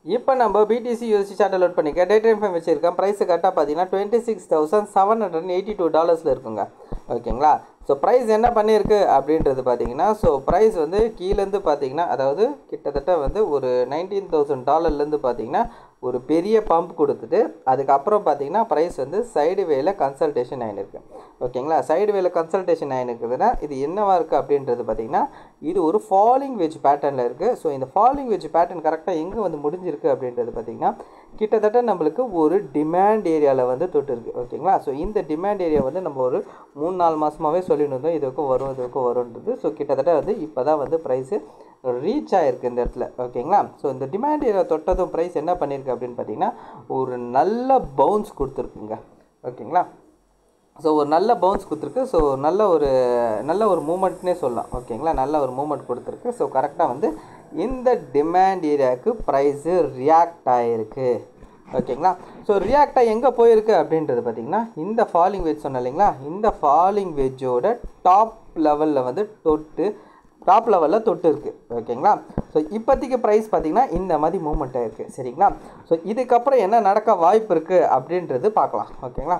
இப்போ நம்ம BDC USD chart load பண்ணிக்க டே டைம் ஃபைம் வச்சுருக்கேன் ப்ரைஸ் கரெக்டாக பார்த்தீங்கன்னா twenty six thousand seven hundred eighty two டாலர்ஸில் இருக்குங்க ஓகேங்களா ஸோ ப்ரைஸ் என்ன பண்ணியிருக்கு அப்படின்றது பார்த்தீங்கன்னா ஸோ ப்ரைஸ் வந்து கீழேருந்து பார்த்தீங்கன்னா அதாவது கிட்டத்தட்ட வந்து ஒரு நைன்டீன் தௌசண்ட் டாலர்லேருந்து பார்த்தீங்கன்னா ஒரு பெரிய பம்ப் கொடுத்துட்டு அதுக்கப்புறம் பார்த்தீங்கன்னா ப்ரைஸ் வந்து சைடு வேல கன்சல்டேஷன் ஆகிருக்கு ஓகேங்களா சைடு வேல கன்சல்டேஷன் ஆகிருக்குதுன்னா இது என்னவா இருக்குது அப்படின்றது பார்த்தீங்கன்னா இது ஒரு ஃபாலிங் வெஜ் பேட்டர்னில் இருக்குது ஸோ இந்த ஃபாலிங் வெஜ் பேட்டர்ன் கரெக்டாக எங்கே வந்து முடிஞ்சிருக்கு அப்படின்றது பார்த்தீங்கன்னா கிட்டத்தட்ட நம்மளுக்கு ஒரு டிமாண்ட் ஏரியாவில் வந்து தொட்டு இருக்குது ஓகேங்களா ஸோ இந்த டிமாண்ட் ஏரியா வந்து நம்ம ஒரு மூணு நாலு மாதமாகவே சொல்லிட்டு இருந்தோம் இதுக்கும் வரும் இதுக்கும் வரும்ன்றது ஸோ கிட்டத்தட்ட வந்து இப்போ தான் வந்து ப்ரைஸு ரீச் ஆகிருக்கு இந்த இடத்துல ஓகேங்களா ஸோ இந்த டிமாண்ட் ஏரியா தொட்டதும் ப்ரைஸ் என்ன பண்ணியிருக்கு அப்படின்னு பார்த்தீங்கன்னா ஒரு நல்ல பவுன்ஸ் கொடுத்துருக்குங்க ஓகேங்களா ஸோ ஒரு நல்ல பவுன்ஸ் கொடுத்துருக்கு ஸோ நல்ல ஒரு நல்ல ஒரு மூமெண்ட்னே சொல்லலாம் ஓகேங்களா நல்ல ஒரு மூமெண்ட் கொடுத்துருக்கு ஸோ கரெக்டாக வந்து இந்த டிமாண்ட் ஏரியாவுக்கு ப்ரைஸு ரியாக்ட் ஆகிருக்கு ஓகேங்களா ஸோ ரியாக்டாக எங்கே போயிருக்கு அப்படின்றது பார்த்தீங்கன்னா இந்த ஃபாலிங் வெஜ் சொன்னேன் இல்லைங்களா இந்த ஃபாலிங் வெஜ்ஜோட டாப் லெவலில் வந்து தொட்டு டாப் லெவலில் தொட்டு இருக்குது ஓகேங்களா ஸோ இப்போதைக்கு ப்ரைஸ் பார்த்தீங்கன்னா இந்த மாதிரி மூமெண்ட் ஆயிருக்கு சரிங்களா ஸோ இதுக்கப்புறம் என்ன நடக்க வாய்ப்பு இருக்குது அப்படின்றது பார்க்கலாம் ஓகேங்களா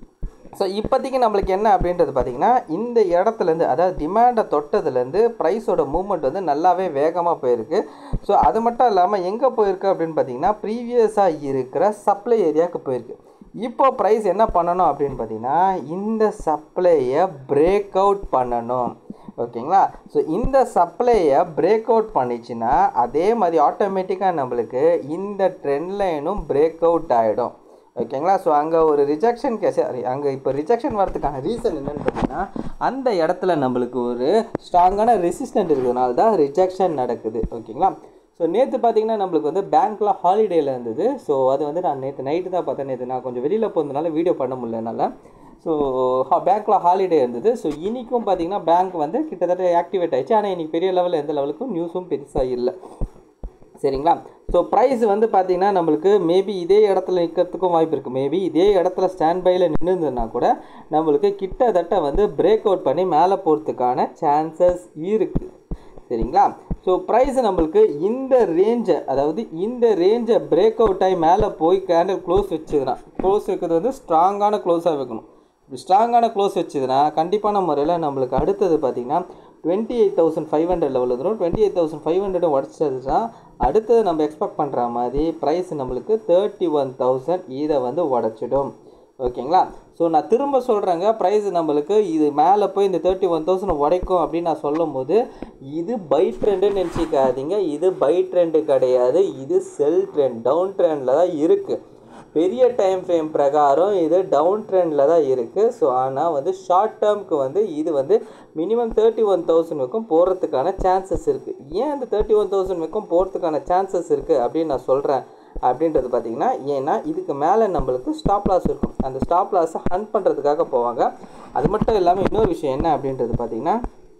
ஸோ இப்போதைக்கு நம்மளுக்கு என்ன அப்படின்றது பார்த்தீங்கன்னா இந்த இடத்துலேருந்து அதாவது டிமாண்டை தொட்டதுலேருந்து ப்ரைஸோட மூவ்மெண்ட் வந்து நல்லாவே வேகமாக போயிருக்கு ஸோ அது மட்டும் இல்லாமல் எங்கே போயிருக்கு அப்படின்னு பார்த்தீங்கன்னா ப்ரீவியஸாக இருக்கிற சப்ளை ஏரியாவுக்கு போயிருக்கு இப்போ ப்ரைஸ் என்ன பண்ணணும் அப்படின்னு பார்த்தீங்கன்னா இந்த சப்ளையை பிரேக் அவுட் பண்ணணும் ஓகேங்களா ஸோ இந்த சப்ளையை பிரேக் அவுட் பண்ணிச்சுன்னா அதே மாதிரி ஆட்டோமேட்டிக்காக நம்மளுக்கு இந்த ட்ரெண்ட் லைனும் பிரேக் அவுட் ஆகிடும் ஓகேங்களா ஸோ அங்கே ஒரு ரிஜெக்ஷன் கேஸ் அங்கே இப்போ ரிஜெக்ஷன் வரதுக்கான ரீசன் என்னன்னு பார்த்தீங்கன்னா அந்த இடத்துல நம்மளுக்கு ஒரு ஸ்ட்ராங்கான ரெசிஸ்டன்ட் இருக்கிறதுனால தான் ரிஜெக்ஷன் நடக்குது ஓகேங்களா ஸோ நேற்று பார்த்தீங்கன்னா நம்மளுக்கு வந்து பேங்க்கில் ஹாலிடேயில் இருந்தது ஸோ அது வந்து நான் நேற்று நைட்டு தான் பார்த்தேன் நேற்று நான் கொஞ்சம் வெளியில் போனதுனால வீடியோ பண்ண முடியல என்னால் ஸோ பேங்க்கில் ஹாலிடே இருந்தது ஸோ இன்றைக்கும் பார்த்தீங்கன்னா பேங்க் வந்து கிட்டத்தட்ட ஆக்டிவேட் ஆயிடுச்சு ஆனால் இன்றைக்கி பெரிய லெவலில் எந்த லெவலுக்கும் நியூஸும் பெருசாக இல்லை சரிங்களா ஸோ ப்ரைஸ் வந்து பார்த்தீங்கன்னா நம்மளுக்கு மேபி இதே இடத்துல நிற்கிறதுக்கும் வாய்ப்பு இருக்குது மேபி இதே இடத்துல ஸ்டாண்ட் பையில் நின்றுருந்ததுன்னா கூட நம்மளுக்கு கிட்டத்தட்ட வந்து பிரேக் அவுட் பண்ணி மேலே போகிறதுக்கான சான்சஸ் இருக்குது சரிங்களா ஸோ ப்ரைஸ் நம்மளுக்கு இந்த ரேஞ்சை அதாவது இந்த ரேஞ்சை பிரேக் அவுட் ஆகி மேலே போய் கேண்டில் க்ளோஸ் வச்சுதுன்னா க்ளோஸ் வைக்கிறது வந்து ஸ்ட்ராங்கான க்ளோஸாக வைக்கணும் ஸ்ட்ராங்கான க்ளோஸ் வச்சுதுன்னா கண்டிப்பான முறையில் நம்மளுக்கு அடுத்தது பார்த்திங்கன்னா twenty eight thousand five hundred level வந்துடும் twenty eight thousand five hundred உடச்சதுன்னா அடுத்தது நம்ம எக்ஸ்பெக்ட் பண்ணுற மாதிரி ப்ரைஸ் நம்மளுக்கு தேர்ட்டி ஒன் தௌசண்ட் இதை வந்து உடச்சிடும் ஓகேங்களா ஸோ நான் திரும்ப சொல்கிறேங்க ப்ரைஸ் நம்மளுக்கு இது மேலே போய் இந்த தேர்ட்டி ஒன் தௌசண்ட் உடைக்கும் அப்படின்னு நான் சொல்லும் போது இது பை ட்ரெண்டுன்னு நினச்சிக்காதீங்க இது பை ட்ரெண்டு கிடையாது இது செல் ட்ரெண்ட் டவுன் ட்ரெண்டில் தான் இருக்குது பெரிய டைம் ஃப்ரேம் பிரகாரம் இது டவுன் ட்ரெண்டில் தான் இருக்குது ஸோ ஆனால் வந்து ஷார்ட் டேர்முக்கு வந்து இது வந்து மினிமம் தேர்ட்டி ஒன் தௌசண்ட் வரைக்கும் போகிறதுக்கான சான்சஸ் இருக்குது ஏன் இந்த தேர்ட்டி ஒன் தௌசண்ட் வரைக்கும் போகிறதுக்கான சான்சஸ் இருக்குது அப்படின்னு நான் சொல்கிறேன் அப்படின்றது பார்த்தீங்கன்னா ஏன்னா இதுக்கு மேலே நம்மளுக்கு ஸ்டாப் லாஸ் இருக்கும் அந்த ஸ்டாப் லாஸை ஹண்ட் பண்ணுறதுக்காக போவாங்க அது மட்டும் இல்லாமல் இன்னொரு விஷயம் என்ன அப்படின்றது பார்த்தீங்கன்னா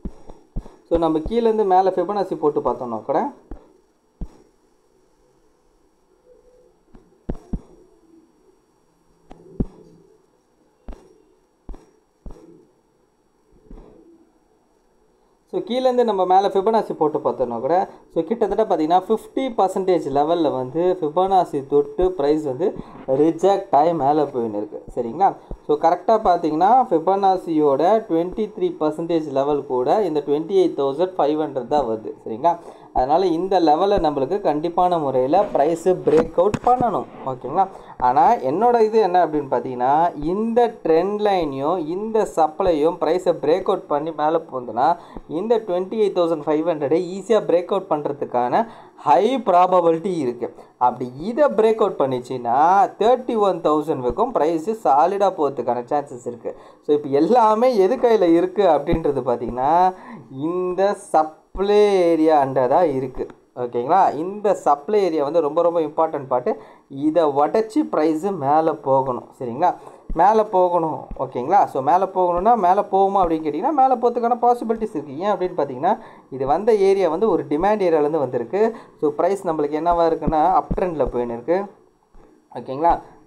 ஸோ நம்ம கீழேருந்து மேலே ஃபிபனாசி போட்டு பார்த்தோம்னா கூட ஸோ கீழேருந்து நம்ம மேலே ஃபிபனாசி போட்டு பார்த்தோன்னா கூட ஸோ கிட்டத்தட்ட பார்த்தீங்கன்னா ஃபிஃப்டி பர்சன்டேஜ் லெவலில் வந்து ஃபிபனாசி தொட்டு ப்ரைஸ் வந்து ரிஜெக்ட் ஆகி மேலே போயின்னு இருக்குது சரிங்களா ஸோ கரெக்டாக பார்த்தீங்கன்னா ஃபிபனாசியோட டுவெண்ட்டி த்ரீ பர்சன்டேஜ் லெவல் கூட இந்த twenty eight thousand five hundred தான் வருது சரிங்களா அதனால் இந்த லெவலில் நம்மளுக்கு கண்டிப்பான முறையில் ப்ரைஸு பிரேக் அவுட் பண்ணணும் ஓகேங்களா ஆனால் என்னோட இது என்ன அப்படின்னு பார்த்தீங்கன்னா இந்த ட்ரெண்ட் லைனையும் இந்த சப்ளையும் ப்ரைஸை பிரேக் அவுட் பண்ணி மேலே போகுதுன்னா இந்த டுவெண்ட்டி எயிட் தௌசண்ட் ஃபைவ் ஹண்ட்ரடை ஈஸியாக பிரேக் அவுட் பண்ணுறதுக்கான ஹை ப்ராபபிலிட்டி இருக்குது அப்படி இதை பிரேக் அவுட் பண்ணிச்சுன்னா தேர்ட்டி ஒன் தௌசண்ட் வரைக்கும் ப்ரைஸு சாலிடாக போகிறதுக்கான சான்சஸ் இருக்குது ஸோ இப்போ எல்லாமே எது கையில் இருக்குது அப்படின்றது பார்த்திங்கன்னா இந்த சப்ளை ஏரியா அண்டதாக இருக்குது ஓகேங்களா இந்த சப்ளை ஏரியா வந்து ரொம்ப ரொம்ப இம்பார்ட்டன்ட் பார்ட்டு இதை உடச்சி ப்ரைஸு மேலே போகணும் சரிங்களா மேலே போகணும் ஓகேங்களா ஸோ மேலே போகணும்னா மேலே போகுமா அப்படின்னு கேட்டிங்கன்னா மேலே போகிறதுக்கான பாசிபிலிட்டிஸ் இருக்குது ஏன் அப்படின்னு பார்த்தீங்கன்னா இது வந்த ஏரியா வந்து ஒரு டிமாண்ட் ஏரியாலேருந்து வந்திருக்கு ஸோ ப்ரைஸ் நம்மளுக்கு என்னவா இருக்குன்னா அப் ட்ரெண்டில் போயின்னு இருக்குது ஓகேங்களா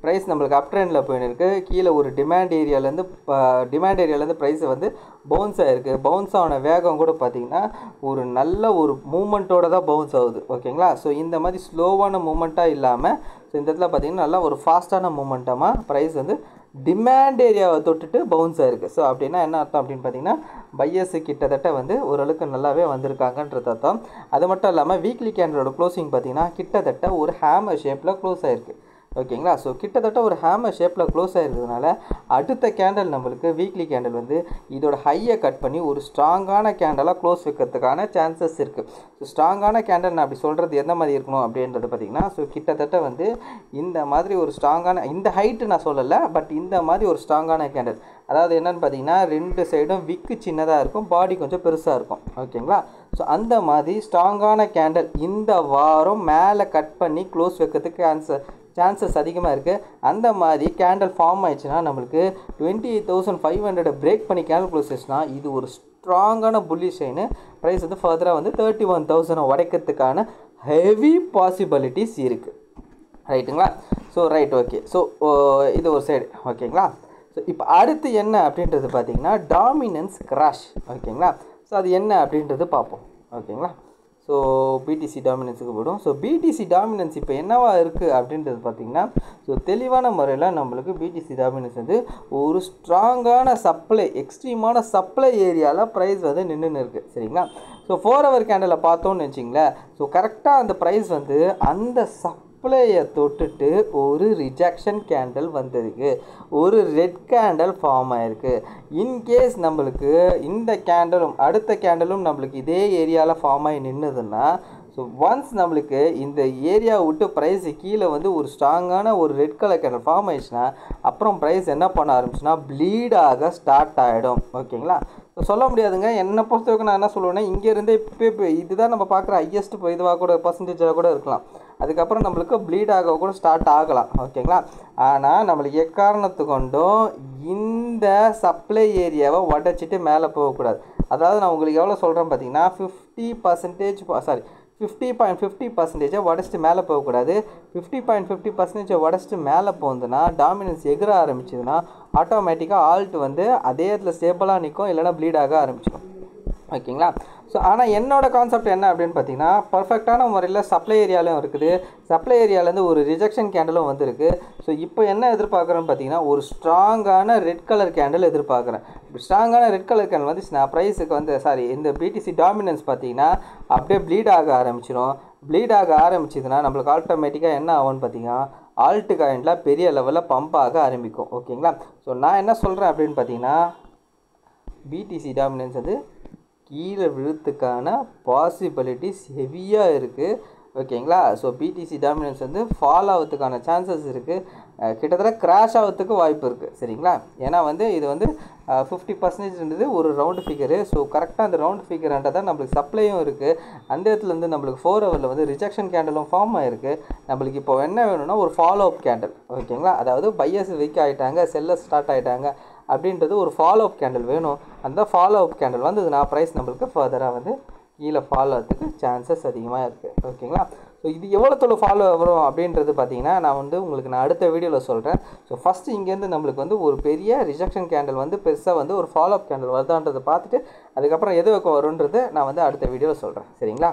ப்ரைஸ் நம்மளுக்கு அப் ட்ரெண்டில் போயின்னு இருக்கு கீழே ஒரு டிமாண்ட் ஏரியாலேருந்து டிமாண்ட் ஏரியாலேருந்து ப்ரைஸ் வந்து பவுன்ஸ் ஆகிருக்கு பவுன்ஸ் ஆன வேகம் கூட பார்த்தீங்கன்னா ஒரு நல்ல ஒரு மூமெண்ட்டோட தான் பவுன்ஸ் ஆகுது ஓகேங்களா ஸோ இந்த மாதிரி ஸ்லோவான மூமெண்ட்டாக இல்லாமல் ஸோ இந்த இடத்துல பார்த்தீங்கன்னா நல்லா ஒரு ஃபாஸ்ட்டான மூமெண்ட்டமாக ப்ரைஸ் வந்து டிமாண்ட் ஏரியாவை தொட்டுட்டு பவுன்ஸ் ஆயிருக்கு ஸோ அப்படின்னா என்ன அர்த்தம் அப்படின்னு பார்த்தீங்கன்னா பையர்ஸு கிட்டத்தட்ட வந்து ஓரளவுக்கு நல்லாவே வந்திருக்காங்கன்றது அர்த்தம் அது மட்டும் இல்லாமல் வீக்லி கேண்டலோட க்ளோசிங் பார்த்தீங்கன்னா கிட்டத்தட்ட ஒரு ஹேமர் ஷேப்பில் க்ளோஸ் ஆயிருக்கு ஓகேங்களா ஸோ கிட்டத்தட்ட ஒரு ஹேமர் ஷேப்பில் க்ளோஸ் ஆகிருக்கிறதுனால அடுத்த கேண்டல் நம்மளுக்கு வீக்லி கேண்டல் வந்து இதோட ஹையை கட் பண்ணி ஒரு ஸ்ட்ராங்கான கேண்டலாக க்ளோஸ் வைக்கிறதுக்கான சான்சஸ் இருக்குது ஸோ ஸ்ட்ராங்கான கேண்டல் நான் அப்படி சொல்கிறது எந்த மாதிரி இருக்கணும் அப்படின்றது பார்த்திங்கன்னா ஸோ கிட்டத்தட்ட வந்து இந்த மாதிரி ஒரு ஸ்ட்ராங்கான இந்த ஹைட்டு நான் சொல்லலை பட் இந்த மாதிரி ஒரு ஸ்ட்ராங்கான கேண்டல் அதாவது என்னென்னு பார்த்தீங்கன்னா ரெண்டு சைடும் விக்கு சின்னதாக இருக்கும் பாடி கொஞ்சம் பெருசாக இருக்கும் ஓகேங்களா ஸோ அந்த மாதிரி ஸ்ட்ராங்கான கேண்டல் இந்த வாரம் மேலே கட் பண்ணி க்ளோஸ் வைக்கிறதுக்கு ஆன்சர் சான்சஸ் அதிகமாக இருக்குது அந்த மாதிரி கேண்டல் ஃபார்ம் ஆயிடுச்சுன்னா நம்மளுக்கு twenty eight thousand five hundred break பண்ணி கேண்டல் க்ளோஸ் ஆச்சுன்னா இது ஒரு ஸ்ட்ராங்கான புள்ளி ஷைனு ப்ரைஸ் வந்து ஃபர்தராக வந்து தேர்ட்டி ஒன் தௌசண்ட் உடைக்கிறதுக்கான ஹெவி பாசிபிலிட்டிஸ் இருக்குது ரைட்டுங்களா ஸோ ரைட் ஓகே ஸோ இது ஒரு சைடு ஓகேங்களா ஸோ இப்போ அடுத்து என்ன அப்படின்றது பார்த்தீங்கன்னா டாமினன்ஸ் கிராஷ் ஓகேங்களா ஸோ அது என்ன அப்படின்றது பார்ப்போம் ஓகேங்களா ஸோ பிடிசி டாமினன்ஸுக்கு போய்டும் ஸோ பிடிசி டாமினன்ஸ் இப்போ என்னவா இருக்குது அப்படின்றது பார்த்திங்கன்னா ஸோ தெளிவான முறையில் நம்மளுக்கு பிடிசி டாமினன்ஸ் வந்து ஒரு ஸ்ட்ராங்கான சப்ளை எக்ஸ்ட்ரீமான சப்ளை ஏரியாவில் ப்ரைஸ் வந்து நின்றுன்னு இருக்குது சரிங்களா ஸோ ஃபோர் ஹவர் கேண்டலை பார்த்தோன்னு வச்சிங்களேன் ஸோ கரெக்டாக அந்த ப்ரைஸ் வந்து அந்த சப் சப்ளையை தொட்டுட்டு ஒரு ரிஜெக்ஷன் கேண்டல் வந்திருக்கு ஒரு ரெட் கேண்டல் ஃபார்ம் ஆயிருக்கு இன்கேஸ் நம்மளுக்கு இந்த கேண்டலும் அடுத்த கேண்டலும் நம்மளுக்கு இதே ஏரியாவில் ஃபார்ம் ஆகி நின்றுதுன்னா ஸோ ஒன்ஸ் நம்மளுக்கு இந்த ஏரியா விட்டு ப்ரைஸ் கீழே வந்து ஒரு ஸ்ட்ராங்கான ஒரு ரெட் கலர் கேண்டல் ஃபார்ம் ஆயிடுச்சுன்னா அப்புறம் ப்ரைஸ் என்ன பண்ண ஆரம்பிச்சுன்னா ப்ளீட் ஆக ஸ்டார்ட் ஆகிடும் ஓகேங்களா ஸோ சொல்ல முடியாதுங்க என்னை பொறுத்தவரைக்கும் நான் என்ன சொல்லுவேன்னா இங்கேருந்தே இப்போ இப்போ இதுதான் நம்ம பார்க்குற ஹையஸ்ட் இப்போ இதுவாக கூட பர்சன்டேஜாக கூட இருக்கலாம் அதுக்கப்புறம் நம்மளுக்கு ப்ளீட் ஆக கூட ஸ்டார்ட் ஆகலாம் ஓகேங்களா ஆனால் நம்மளுக்கு எக்காரணத்து கொண்டும் இந்த சப்ளை ஏரியாவை உடச்சிட்டு மேலே போகக்கூடாது அதாவது நான் உங்களுக்கு எவ்வளோ சொல்கிறேன் பார்த்தீங்கன்னா fifty percentage sorry fifty point fifty பர்சன்டேஜை உடச்சிட்டு மேலே போகக்கூடாது ஃபிஃப்டி பாயிண்ட் ஃபிஃப்டி பர்சன்டேஜை உடச்சிட்டு மேலே போகுதுன்னா டாமினன்ஸ் எகிற ஆரம்பிச்சதுன்னா ஆட்டோமேட்டிக்காக ஆல்ட் வந்து அதே இடத்துல ஸ்டேபிளாக நிற்கும் இல்லைனா ப்ளீட் ஆக ஆரம்பிச்சிடும் ஓகேங்களா ஸோ ஆனால் என்னோட கான்செப்ட் என்ன அப்படின்னு பார்த்தீங்கன்னா பர்ஃபெக்டான முறையில் சப்ளை ஏரியாலையும் இருக்குது சப்ளை ஏரியாலேருந்து ஒரு ரிஜெக்ஷன் கேண்டலும் வந்திருக்கு ஸோ இப்போ என்ன எதிர்பார்க்குறேன்னு பார்த்தீங்கன்னா ஒரு ஸ்ட்ராங்கான ரெட் கலர் கேண்டில் எதிர்பார்க்குறேன் ஸ்ட்ராங்கான ரெட் கலர் கேண்டில் வந்து நான் ப்ரைஸுக்கு வந்து சாரி இந்த பிடிசி டாமினன்ஸ் பார்த்தீங்கன்னா அப்படியே ப்ளீட் ஆக ஆரம்பிச்சிடும் ப்ளீட் ஆக ஆரம்பிச்சதுன்னா நம்மளுக்கு ஆட்டோமேட்டிக்காக என்ன ஆகும்னு பார்த்தீங்கன்னா ஆல்ட்டு காயின்லாம் பெரிய லெவலில் பம்ப் ஆக ஆரம்பிக்கும் ஓகேங்களா ஸோ நான் என்ன சொல்கிறேன் அப்படின்னு பார்த்தீங்கன்னா பிடிசி டாமினன்ஸ் வந்து கீழே விழுத்துக்கான பாசிபிலிட்டிஸ் ஹெவியாக இருக்குது ஓகேங்களா ஸோ பிடிசி டாமினன்ஸ் வந்து ஃபால் ஆகிறதுக்கான சான்சஸ் இருக்குது கிட்டத்தட்ட கிராஷ் ஆகிறதுக்கு வாய்ப்பு இருக்குது சரிங்களா ஏன்னா வந்து இது வந்து ஃபிஃப்டி பர்சன்டேஜ்ன்றது ஒரு ரவுண்டு ஃபிகரு ஸோ கரெக்டாக அந்த ரவுண்ட் ஃபிகர்ன்றதை நம்மளுக்கு சப்ளையும் இருக்குது அந்த இடத்துல இருந்து நம்மளுக்கு ஃபோர் ஹவரில் வந்து ரிஜெக்ஷன் கேண்டலும் ஃபார்ம் ஆயிருக்கு நம்மளுக்கு இப்போ என்ன வேணும்னா ஒரு ஃபாலோ அப் கேண்டல் ஓகேங்களா அதாவது பையர்ஸ் வீக் ஆகிட்டாங்க செல்லர் ஸ்டார்ட் ஆகிட்டாங்க அப்படின்றது ஒரு ஃபாலோ அப் கேண்டில் வேணும் அந்த ஃபாலோ அப் கேண்டில் வந்ததுன்னா ப்ரைஸ் நம்மளுக்கு ஃபர்தராக வந்து கீழே ஃபாலோ ஆகிறதுக்கு சான்சஸ் அதிகமாக இருக்குது ஓகேங்களா ஸோ இது எவ்வளோ தொழில் ஃபாலோ வரும் அப்படின்றது பார்த்தீங்கன்னா நான் வந்து உங்களுக்கு நான் அடுத்த வீடியோவில் சொல்கிறேன் ஸோ ஃபஸ்ட்டு இங்கேருந்து நம்மளுக்கு வந்து ஒரு பெரிய ரிஜெக்ஷன் கேண்டில் வந்து பெருசாக வந்து ஒரு ஃபாலோ அப் கேண்டில் வருதான்றதை பார்த்துட்டு அதுக்கப்புறம் எது வைக்க வரும்ன்றது நான் வந்து அடுத்த வீடியோவில் சொல்கிறேன் சரிங்களா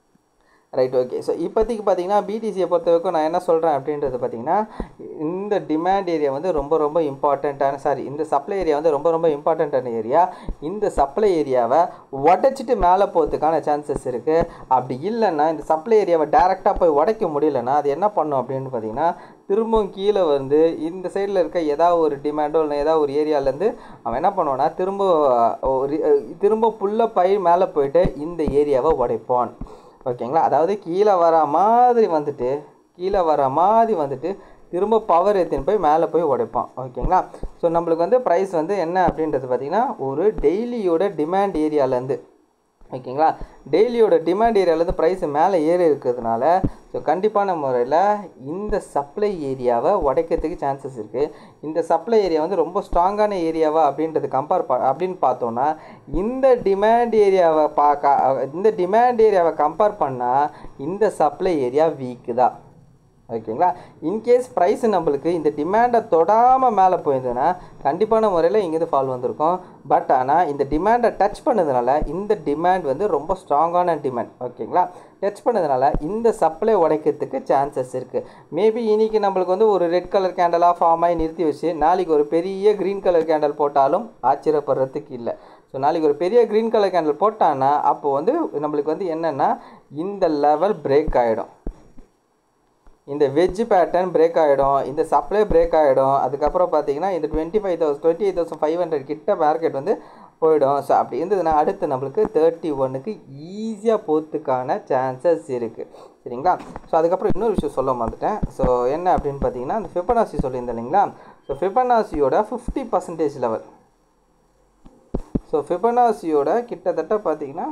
ரைட் ஓகே ஸோ இப்போதைக்கு பார்த்தீங்கன்னா பிடிசியை பொறுத்த வரைக்கும் நான் என்ன சொல்கிறேன் அப்படின்றது பார்த்தீங்கன்னா இந்த டிமாண்ட் ஏரியா வந்து ரொம்ப ரொம்ப இம்பார்ட்டண்ட்டான சாரி இந்த சப்ளை ஏரியா வந்து ரொம்ப ரொம்ப இம்பார்ட்டண்ட்டான ஏரியா இந்த சப்ளை ஏரியாவை உடச்சிட்டு மேலே போகிறதுக்கான சான்சஸ் இருக்குது அப்படி இல்லைன்னா இந்த சப்ளை ஏரியாவை டேரெக்டாக போய் உடைக்க முடியலன்னா அது என்ன பண்ணும் அப்படின்னு பார்த்தீங்கன்னா திரும்பவும் கீழே வந்து இந்த சைடில் இருக்க ஏதாவது ஒரு டிமாண்டோ இல்லை ஏதாவது ஒரு ஏரியாலேருந்து அவன் என்ன பண்ணுவான்னா திரும்ப ஒரு திரும்ப புல்ல பை மேலே போயிட்டு இந்த ஏரியாவை உடைப்பான் ஓகேங்களா அதாவது கீழே வர மாதிரி வந்துட்டு கீழே வர மாதிரி வந்துட்டு திரும்ப பவர் ஏற்றின்னு போய் மேலே போய் உடைப்பான் ஓகேங்களா ஸோ நம்மளுக்கு வந்து ப்ரைஸ் வந்து என்ன அப்படின்றது பார்த்திங்கன்னா ஒரு டெய்லியோட டிமாண்ட் ஏரியாலேருந்து ஓகேங்களா டெய்லியோட டிமாண்ட் ஏரியாவிலேருந்து ப்ரைஸ் மேலே ஏறி இருக்கிறதுனால ஸோ கண்டிப்பான முறையில் இந்த சப்ளை ஏரியாவை உடைக்கிறதுக்கு சான்சஸ் இருக்குது இந்த சப்ளை ஏரியா வந்து ரொம்ப ஸ்ட்ராங்கான ஏரியாவா அப்படின்றது கம்பேர் ப அப்படின்னு பார்த்தோன்னா இந்த டிமாண்ட் ஏரியாவை பார்க்க இந்த டிமாண்ட் ஏரியாவை கம்பேர் பண்ணால் இந்த சப்ளை ஏரியா வீக்கு தான் ஓகேங்களா இன்கேஸ் ப்ரைஸ் நம்மளுக்கு இந்த டிமாண்டை தொடாமல் மேலே போயிருந்ததுன்னா கண்டிப்பான முறையில் இங்கேருந்து ஃபால் வந்திருக்கும் பட் ஆனால் இந்த டிமாண்டை டச் பண்ணதுனால இந்த டிமாண்ட் வந்து ரொம்ப ஸ்ட்ராங்கான டிமாண்ட் ஓகேங்களா டச் பண்ணதுனால இந்த சப்ளை உடைக்கிறதுக்கு சான்சஸ் இருக்குது மேபி இன்னைக்கு நம்மளுக்கு வந்து ஒரு ரெட் கலர் கேண்டலாக ஃபார்ம் ஆகி நிறுத்தி வச்சு நாளைக்கு ஒரு பெரிய க்ரீன் கலர் கேண்டல் போட்டாலும் ஆச்சரியப்படுறதுக்கு இல்லை ஸோ நாளைக்கு ஒரு பெரிய க்ரீன் கலர் கேண்டில் போட்டான்னா அப்போ வந்து நம்மளுக்கு வந்து என்னென்னா இந்த லெவல் பிரேக் ஆகிடும் இந்த வெஜ் பேட்டர்ன் பிரேக் ஆகிடும் இந்த சப்ளை பிரேக் ஆகிடும் அதுக்கப்புறம் பார்த்தீங்கன்னா இந்த twenty five thousand twenty eight thousand five hundred கிட்ட மார்க்கெட் வந்து போயிடும் ஸோ அப்படி இருந்ததுன்னா அடுத்து நம்மளுக்கு தேர்ட்டி ஒன்னுக்கு ஈஸியாக போகிறதுக்கான சான்சஸ் இருக்குது சரிங்களா ஸோ அதுக்கப்புறம் இன்னொரு விஷயம் சொல்ல மறந்துட்டேன் ஸோ என்ன அப்படின்னு பார்த்தீங்கன்னா இந்த ஃபிபனாசி சொல்லியிருந்தேன் இல்லைங்களா ஸோ ஃபிபனாசியோட ஃபிஃப்டி பர்சன்டேஜ் லெவல் ஸோ ஃபிபனாசியோட கிட்டத்தட்ட பார்த்தீங்கன்னா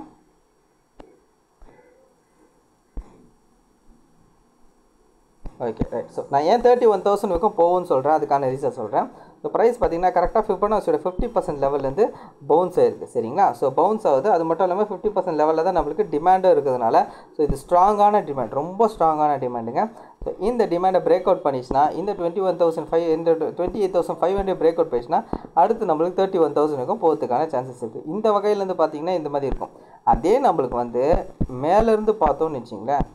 ஓகே ரைட் ஸோ நான் ஏன் தேர்ட்டி ஒன் தௌசண்ட் வரைக்கும் போகும்னு சொல்கிறேன் அதுக்கான ரீசன் சொல்கிறேன் ஸோ ப்ரைஸ் பார்த்தீங்கன்னா கரெக்டாக ஃபிஃப்டனாஸோட ஃபிஃப்டி பர்சன்ட் லெவல்லேருந்து பவுன்ஸ் ஆயிருக்கு சரிங்களா ஸோ பவுன்ஸ் ஆகுது அது மட்டும் இல்லாமல் ஃபிஃப்டி பர்சன்ட் லெவலில் தான் நம்மளுக்கு டிமாண்டும் இருக்கிறதுனால ஸோ இது ஸ்ட்ராங்கான டிமாண்ட் ரொம்ப ஸ்ட்ராங்கான டிமாண்டுங்க ஸோ இந்த டிமாண்டை பிரேக் அவுட் பண்ணிச்சுன்னா இந்த டுவெண்ட்டி ஒன் தௌசண்ட் ஃபைவ் இந்த twenty eight thousand five hundred break out பண்ணிச்சுன்னா அடுத்து நம்மளுக்கு தேர்ட்டி ஒன் தௌசண்ட் வரைக்கும் போகிறதுக்கான சான்சஸ் இருக்குது இந்த வகையிலேருந்து பார்த்தீங்கன்னா இந்த மாதிரி இருக்கும் அதே நம்மளுக்கு வந்து மேலேருந்து பார்த்தோம்னு வச்சிங்களேன்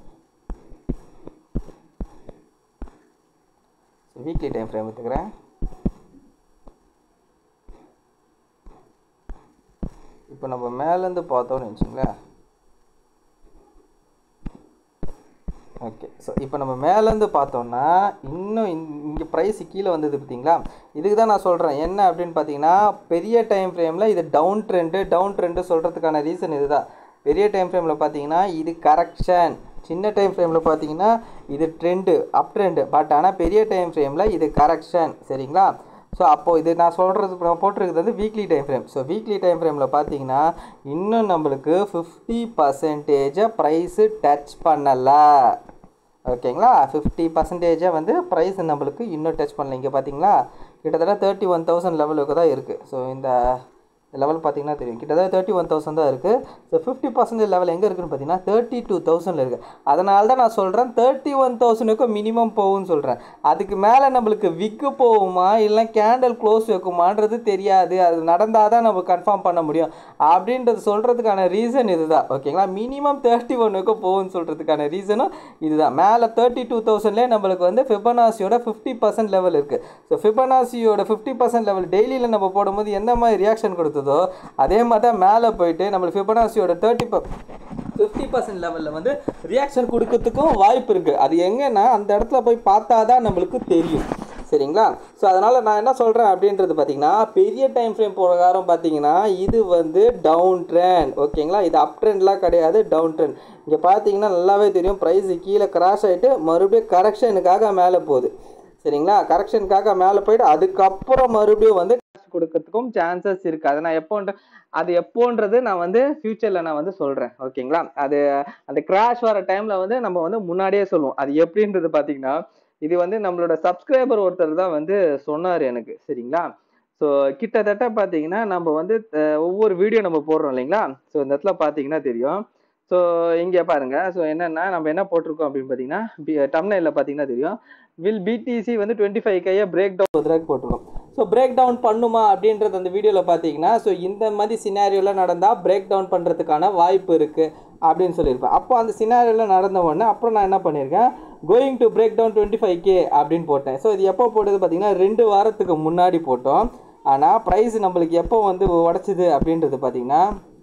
வீக்லி டைம் ஃப்ரேம் எடுத்துக்கிறேன் இப்போ நம்ம மேலேருந்து பார்த்தோம்னு வச்சுங்களேன் ஓகே ஸோ இப்போ நம்ம மேலேருந்து பார்த்தோம்னா இன்னும் இங்கே ப்ரைஸ் கீழே வந்தது பார்த்தீங்களா இதுக்கு தான் நான் சொல்கிறேன் என்ன அப்படின்னு பார்த்தீங்கன்னா பெரிய டைம் ஃப்ரேமில் இது டவுன் ட்ரெண்டு டவுன் ட்ரெண்டு சொல்கிறதுக்கான ரீசன் இதுதான் பெரிய டைம் ஃப்ரேமில் பார்த்தீங்கன்னா இது கரெக்ஷன் சின்ன டைம் ஃப்ரேமில் பார்த்தீங்கன்னா இது ட்ரெண்டு அப் ட்ரெண்டு பட் ஆனால் பெரிய டைம் ஃப்ரேமில் இது கரெக்ஷன் சரிங்களா ஸோ அப்போது இது நான் சொல்கிறது போட்டிருக்கிறது வந்து weekly time frame so weekly time ஃப்ரேமில் பார்த்தீங்கன்னா இன்னும் நம்மளுக்கு ஃபிஃப்டி பர்சன்டேஜை ப்ரைஸு டச் பண்ணலை ஓகேங்களா ஃபிஃப்டி பர்சன்டேஜாக வந்து ப்ரைஸ் நம்மளுக்கு இன்னும் டச் பண்ணல இங்கே பார்த்தீங்களா கிட்டத்தட்ட தேர்ட்டி ஒன் தௌசண்ட் லெவலுக்கு தான் இருக்குது ஸோ இந்த லெவல் பார்த்தீங்கன்னா தெரியும் கிட்டத்தட்ட தேர்ட்டி ஒன் தௌசண்ட் தான் இருக்குது ஸோ ஃபிஃப்டி பர்சன்டேஜ் லெவல் எங்கே இருக்குன்னு பார்த்தீங்கன்னா தேர்ட்டி டூ தௌசண்டில் இருக்குது அதனால தான் நான் சொல்கிறேன் தேர்ட்டி ஒன் தௌசண்ட்க்கு மினிமம் போகும்னு சொல்கிறேன் அதுக்கு மேலே நம்மளுக்கு விக்கு போகுமா இல்லை கேண்டல் க்ளோஸ் வைக்குமான்றது தெரியாது அது நடந்தால் தான் நம்ம கன்ஃபார்ம் பண்ண முடியும் அப்படின்றது சொல்கிறதுக்கான ரீசன் இதுதான் ஓகேங்களா மினிமம் தேர்ட்டி ஒன்னுக்கு போகும்னு சொல்கிறதுக்கான ரீசனும் இதுதான் மேலே தேர்ட்டி டூ தௌசண்ட்லேயே நம்மளுக்கு வந்து ஃபிபனாசியோட ஃபிஃப்டி பர்சன்ட் லெவல் இருக்குது ஸோ ஃபிபனாசியோட ஃபிஃப்டி பர்சன்ட் லெவல் டெய்லியில் நம்ம போடும்போது எந்த மாதிரி ரியாக்ஷன் கொடுத்ததோ அதே மாதிரி தான் மேலே போயிட்டு நம்மளுக்கு ஃபிபனாசியோட தேர்ட்டி ஃபிஃப்டி பர்சன்ட் லெவலில் வந்து ரியாக்ஷன் கொடுக்கறதுக்கும் வாய்ப்பு இருக்குது அது எங்கன்னா அந்த இடத்துல போய் பார்த்தா தான் நம்மளுக்கு தெரியும் சரிங்களா ஸோ அதனால் நான் என்ன சொல்கிறேன் அப்படின்றது பார்த்தீங்கன்னா பெரிய டைம் ஃப்ரேம் பிரகாரம் பார்த்தீங்கன்னா இது வந்து டவுன் ட்ரெண்ட் ஓகேங்களா இது அப் ட்ரெண்ட்லாம் கிடையாது டவுன் ட்ரெண்ட் இங்கே பார்த்தீங்கன்னா நல்லாவே தெரியும் ப்ரைஸ் கீழே கிராஷ் ஆகிட்டு மறுபடியும் கரெக்ஷனுக்காக மேலே போகுது சரிங்களா கரெக்ஷனுக்காக மேலே போயிட்டு அதுக்கப்புறம் மறுபடியும் வந்து காசு கொடுக்கறதுக்கும் சான்சஸ் இருக்குது அதை நான் எப்போன்ற அது எப்போன்றது நான் வந்து ஃப்யூச்சரில் நான் வந்து சொல்கிறேன் ஓகேங்களா அது அந்த கிராஷ் வர டைமில் வந்து நம்ம வந்து முன்னாடியே சொல்லுவோம் அது எப்படின்றது பார்த்தீங்கன்னா இது வந்து நம்மளோட சப்ஸ்கிரைபர் ஒருத்தர் தான் வந்து சொன்னார் எனக்கு சரிங்களா ஸோ கிட்டத்தட்ட பார்த்தீங்கன்னா நம்ம வந்து அஹ், ஒவ்வொரு வீடியோ நம்ம போடுறோம் இல்லைங்களா ஸோ இந்த இடத்துல பார்த்தீங்கன்னா தெரியும் ஸோ இங்கே பாருங்க ஸோ என்னென்னா நம்ம என்ன போட்டிருக்கோம் அப்படின்னு பார்த்தீங்கன்னா டம்னையில் பார்த்தீங்கன்னா தெரியும் வில் பிடிசி வந்து டுவெண்ட்டி ஃபைவ் கையை பிரேக் டவுன் தடவை போட்டிருக்கோம் ஸோ பிரேக் டவுன் பண்ணுமா அப்படின்றது அந்த வீடியோவில் பார்த்தீங்கன்னா ஸோ இந்த மாதிரி சினாரியோவில் நடந்தால் பிரேக் டவுன் பண்ணுறதுக்கான வாய்ப்பு இருக்குது அப்படின்னு சொல்லியிருப்பேன் அப்போ அந்த சினாரியோவில் நடந்த உடனே அப்புறம் நான் என்ன பண்ணியிருக்கேன் going to break down twenty five K அப்படின்னு போட்டேன் ஸோ இது எப்போ போட்டது பார்த்தீங்கன்னா ரெண்டு வாரத்துக்கு முன்னாடி போட்டோம் ஆனால் ப்ரைஸ் நம்மளுக்கு எப்போ வந்து உடச்சிது அப்படின்றது பார்த்தீங்கன்னா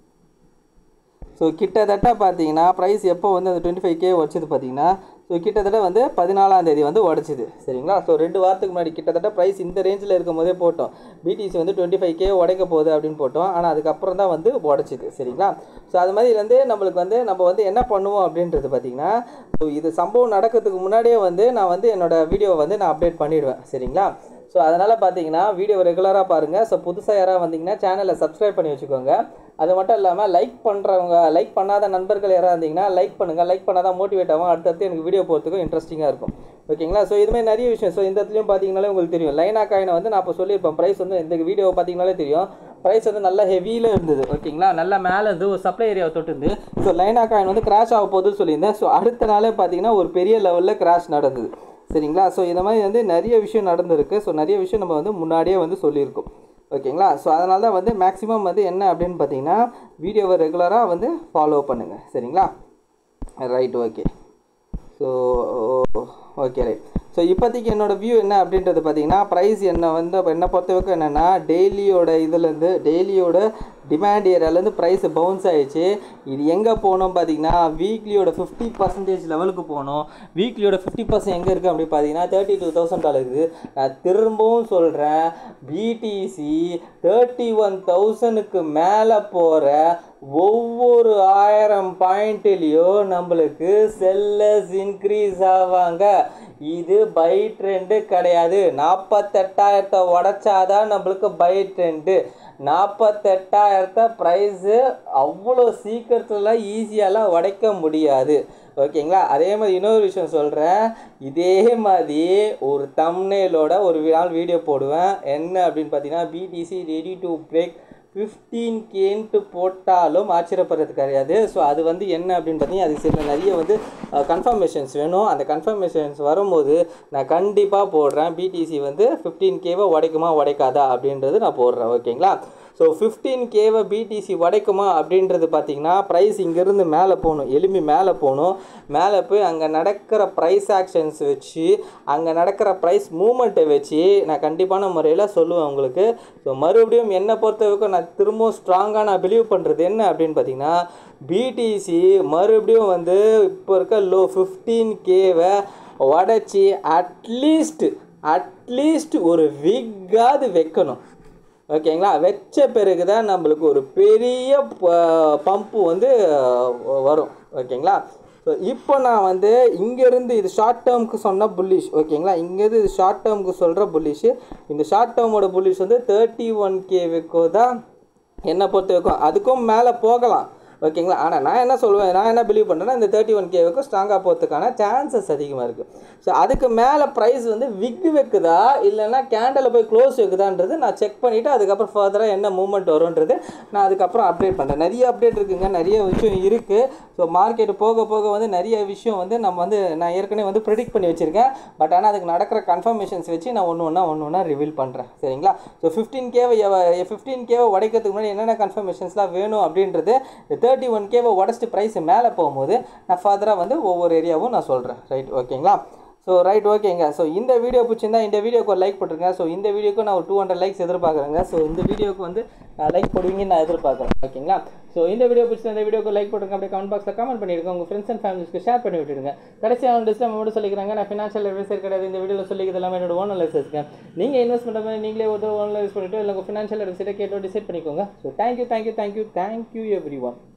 ஸோ கிட்டத்தட்ட பார்த்தீங்கன்னா ப்ரைஸ் எப்போ வந்து அந்த டுவெண்ட்டி ஃபைவ் கே உடச்சது பார்த்தீங்கன்னா ஸோ கிட்டத்தட்ட வந்து பதினாலாம் தேதி வந்து உடச்சிது சரிங்களா ஸோ ரெண்டு வாரத்துக்கு முன்னாடி கிட்டத்தட்ட ப்ரைஸ் இந்த ரேஞ்சில் இருக்கும் போதே போட்டோம் பிடிசி வந்து டுவெண்ட்டி ஃபைவ் கே உடைக்க போகுது அப்படின்னு போட்டோம் ஆனால் அதுக்கப்புறம் தான் வந்து உடச்சிது சரிங்களா ஸோ அது மாதிரி வந்து நம்மளுக்கு வந்து நம்ம வந்து என்ன பண்ணுவோம் அப்படின்றது பார்த்தீங்கன்னா ஸோ இது சம்பவம் நடக்கிறதுக்கு முன்னாடியே வந்து நான் வந்து என்னோட வீடியோவை வந்து நான் அப்டேட் பண்ணிடுவேன் சரிங்களா ஸோ அதனால் பார்த்தீங்கன்னா வீடியோ ரெகுலராக பாருங்கள் ஸோ புதுசாக யாராவது வந்தீங்கன்னா சேனலை சப்ஸ்கிரைப் பண்ணி வச்சுக்கோங்க அது மட்டும் இல்லாமல் லைக் பண்ணுறவங்க லைக் பண்ணாத நண்பர்கள் யாராவது இருந்தீங்கன்னா லைக் பண்ணுங்கள் லைக் பண்ணாதான் மோட்டிவேட் ஆகும் அடுத்தடுத்து எனக்கு வீடியோ போகிறதுக்கும் இன்ட்ரெஸ்டிங்காக இருக்கும் ஓகேங்களா ஸோ இதுமாதிரி நிறைய விஷயம் ஸோ இந்த இடத்துலையும் பார்த்தீங்கனாலே உங்களுக்கு தெரியும் லைனா காயினை வந்து நான் இப்போ சொல்லியிருப்பேன் ப்ரைஸ் வந்து இந்த வீடியோ பார்த்தீங்கனாலே தெரியும் ப்ரைஸ் வந்து நல்லா ஹெவியில் இருந்தது ஓகேங்களா நல்லா மேலே இருந்து ஒரு சப்ளை ஏரியாவை தொட்டு இருந்து ஸோ லைனா காயின் வந்து கிராஷ் ஆக போகுதுன்னு சொல்லியிருந்தேன் ஸோ அடுத்த நாளே பார்த்தீங்கன்னா ஒரு பெரிய லெவலில் கிராஷ் நடந்தது சரிங்களா ஸோ இந்த மாதிரி வந்து நிறைய விஷயம் நடந்திருக்கு ஸோ நிறைய விஷயம் நம்ம வந்து முன்னாடியே வந்து சொல்லியிருக்கோம் ஓகேங்களா ஸோ அதனால தான் வந்து மேக்ஸிமம் வந்து என்ன அப்படின்னு பார்த்தீங்கன்னா வீடியோவை ரெகுலராக வந்து ஃபாலோ பண்ணுங்கள் சரிங்களா right okay so okay right so இப்போதைக்கு என்னோடய வியூ என்ன அப்படின்றது பார்த்தீங்கன்னா ப்ரைஸ் என்ன வந்து என்னை பொறுத்த வரைக்கும் என்னென்னா டெய்லியோட இதுலேருந்து டெய்லியோட டிமாண்ட் ஏரியாலேருந்து ப்ரைஸ் பவுன்ஸ் ஆயிடுச்சு இது எங்கே போகணும் பார்த்தீங்கன்னா வீக்லியோட ஃபிஃப்டி பர்சன்டேஜ் லெவலுக்கு போகணும் வீக்லியோட ஃபிஃப்டி பர்சன்ட் எங்கே இருக்குது அப்படி பார்த்தீங்கன்னா தேர்ட்டி டூ தௌசண்ட் டாலர் இருக்குது நான் திரும்பவும் சொல்கிறேன் பிடிசி தேர்ட்டி ஒன் தௌசண்ட்க்கு மேலே போகிற ஒவ்வொரு ஆயிரம் பாயிண்ட்லேயும் நம்மளுக்கு செல்லஸ் இன்க்ரீஸ் ஆவாங்க இது பை ட்ரெண்டு கிடையாது நாற்பத்தெட்டாயிரத்தை உடச்சாதான் நம்மளுக்கு பை ட்ரெண்டு நாற்பத்தெட்டாயிரத்தை ப்ரைஸு அவ்வளோ சீக்கிரத்துலலாம் ஈஸியாலாம் உடைக்க முடியாது ஓகேங்களா அதே மாதிரி இன்னொரு விஷயம் சொல்கிறேன் இதே மாதிரி ஒரு தம்னேலோட ஒரு நாள் வீடியோ போடுவேன் என்ன அப்படின்னு பார்த்தீங்கன்னா BTC ready to break fifteen கேன்ட்டு போட்டாலும் ஆச்சரியப்படுறது கிடையாது ஸோ அது வந்து என்ன அப்படின்னு பார்த்தீங்கன்னா அது சில நிறைய வந்து கன்ஃபர்மேஷன்ஸ் வேணும் அந்த கன்ஃபர்மேஷன்ஸ் வரும்போது நான் கண்டிப்பாக போடுறேன் பிடிசி வந்து ஃபிஃப்டீன் கேவை உடைக்குமா உடைக்காதா அப்படின்றது நான் போடுறேன் ஓகேங்களா ஸோ ஃபிஃப்டீன் கேவை பிடிசி உடைக்குமா அப்படின்றது பார்த்தீங்கன்னா ப்ரைஸ் இங்கேருந்து மேலே போகணும் எலும்பி மேலே போகணும் மேலே போய் அங்கே நடக்கிற ப்ரைஸ் ஆக்ஷன்ஸ் வச்சு அங்கே நடக்கிற ப்ரைஸ் மூமெண்ட்டை வச்சு நான் கண்டிப்பான முறையில் சொல்லுவேன் உங்களுக்கு ஸோ மறுபடியும் என்னை பொறுத்த வரைக்கும் நான் திரும்பவும் ஸ்ட்ராங்காக நான் பிலீவ் பண்ணுறது என்ன அப்படின்னு பார்த்தீங்கன்னா பிடிசி மறுபடியும் வந்து இப்போ இருக்க லோ ஃபிஃப்டீன் கேவை உடச்சி அட்லீஸ்ட் அட்லீஸ்ட் ஒரு விக்காது வைக்கணும் ஓகேங்களா வச்ச பிறகு தான் நம்மளுக்கு ஒரு பெரிய பம்பு வந்து வரும் ஓகேங்களா ஸோ இப்போ நான் வந்து இங்கேருந்து இது ஷார்ட் டேர்முக்கு சொன்ன புல்லிஷ் ஓகேங்களா இங்கேருந்து இது ஷார்ட் டேர்முக்கு சொல்கிற புல்லிஷ் இந்த ஷார்ட் டேர்மோட புல்லிஷ் வந்து தேர்ட்டி ஒன் கேவுக்கு தான் என்னை பொறுத்த வரைக்கும் அதுக்கும் மேலே போகலாம் ஓகேங்களா ஆனால் நான் என்ன சொல்லுவேன் நான் என்ன பிலீவ் பண்ணுறேன்னா இந்த தேர்ட்டி ஒன் கேவுக்கு ஸ்ட்ராங்காக போகிறதுக்கான சான்சஸ் அதிகமாக இருக்குது ஸோ அதுக்கு மேலே ப்ரைஸ் வந்து விக் வைக்குதா இல்லைன்னா கேண்டலில் போய் க்ளோஸ் வைக்குதான்றது நான் செக் பண்ணிவிட்டு அதுக்கப்புறம் ஃபர்தராக என்ன மூவ்மெண்ட் வரும்ன்றது நான் அதுக்கப்புறம் அப்டேட் பண்ணுறேன் நிறைய அப்டேட் இருக்குங்க நிறைய விஷயம் இருக்குது ஸோ மார்க்கெட் போக போக வந்து நிறைய விஷயம் வந்து நம்ம வந்து நான் ஏற்கனவே வந்து ப்ரிடிக்ட் பண்ணி வச்சுருக்கேன் பட் ஆனால் அதுக்கு நடக்கிற கன்ஃபர்மேஷன்ஸ் வச்சு நான் ஒன்று ஒன்றா ஒன்று ஒன்றா ரிவீல் பண்ணுறேன் சரிங்களா ஸோ ஃபிஃப்டீன் கேவை ஃபிஃப்டீன் கேவை உடைக்கிறதுக்கு முன்னாடி என்னென்ன கன்ஃபர்மேஷன்ஸ்லாம் வேணும் அப்படின்றது தேர்ட்டி ஒன் கேவை உடச்சிட்டு ப்ரைஸ் மேலே போகும்போது நான் ஃபர்தராக வந்து ஒவ்வொரு ஏரியாவும் நான் சொல்கிறேன் ரைட் ஓகேங்களா ஸோ ரைட் ஓகேங்க ஸோ இந்த வீடியோ பிடிச்சிருந்தா இந்த வீடியோக்கு ஒரு லைக் போட்டிருங்க ஸோ இந்த வீடியோக்கு நான் ஒரு டூ ஹண்ட்ரட் லைக்ஸ் எதிர்பார்க்குறேங்க ஸோ இந்த வீடியோக்கு வந்து லைக் போடுவீங்கன்னு நான் எதிர்பார்க்குறேன் ஓகேங்களா ஸோ இந்த வீடியோ பிடிச்சிருந்த இந்த வீடியோக்கு லைக் போட்டுருங்க அப்படியே கமெண்ட் பாக்ஸில் கமெண்ட் பண்ணிடுங்க உங்கள் ஃப்ரெண்ட்ஸ் அண்ட் ஃபேமிலிஸ்க்கு ஷேர் பண்ணி விட்டுடுங்க கடைசியாக டிஸ்டம் மட்டும் சொல்லிக்கிறாங்க நான் ஃபினான்ஷியல் அட்வைசர் கிடையாது இந்த வீடியோவில் சொல்லிக்கிறது எல்லாமே என்னோட ஓன் அலைசஸ்க்கு நீங்கள் இன்வெஸ்ட் பண்ணுற மாதிரி நீங்களே ஒரு ஓன் யூஸ் பண்ணிட்டு இல்லை உங்கள் ஃபினான்ஷியல் அட்வைசரை கேட்டோ டிசைட் பண்ணிக்கோங்க so thank you thank you thank you thank you every one